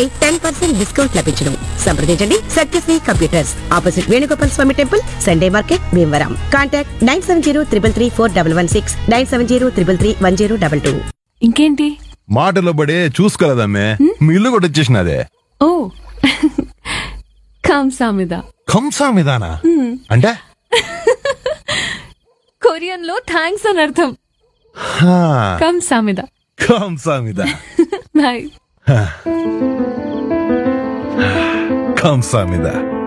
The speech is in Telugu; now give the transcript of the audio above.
పై టెన్ పర్సెంట్ డిస్కౌంట్ లభించడం సంప్రదించండి Satyasri computers opposite Venugopal Swamy temple Sunday market Bhimavaram contact nine seven zero triple three four double one six nine seven zero triple three one zero double two ఇంకేంటి మాటలో పడే చూసుకోలేదమ్మే మీ ఇల్లు కూడా వచ్చేసినదే ఓ కాంసామిద కంసామిదానా అంటే కొరియన్ లో థ్యాంక్స్ అని అర్థం హా, కంసామిద కంసామిద బాయ్ కంసామిద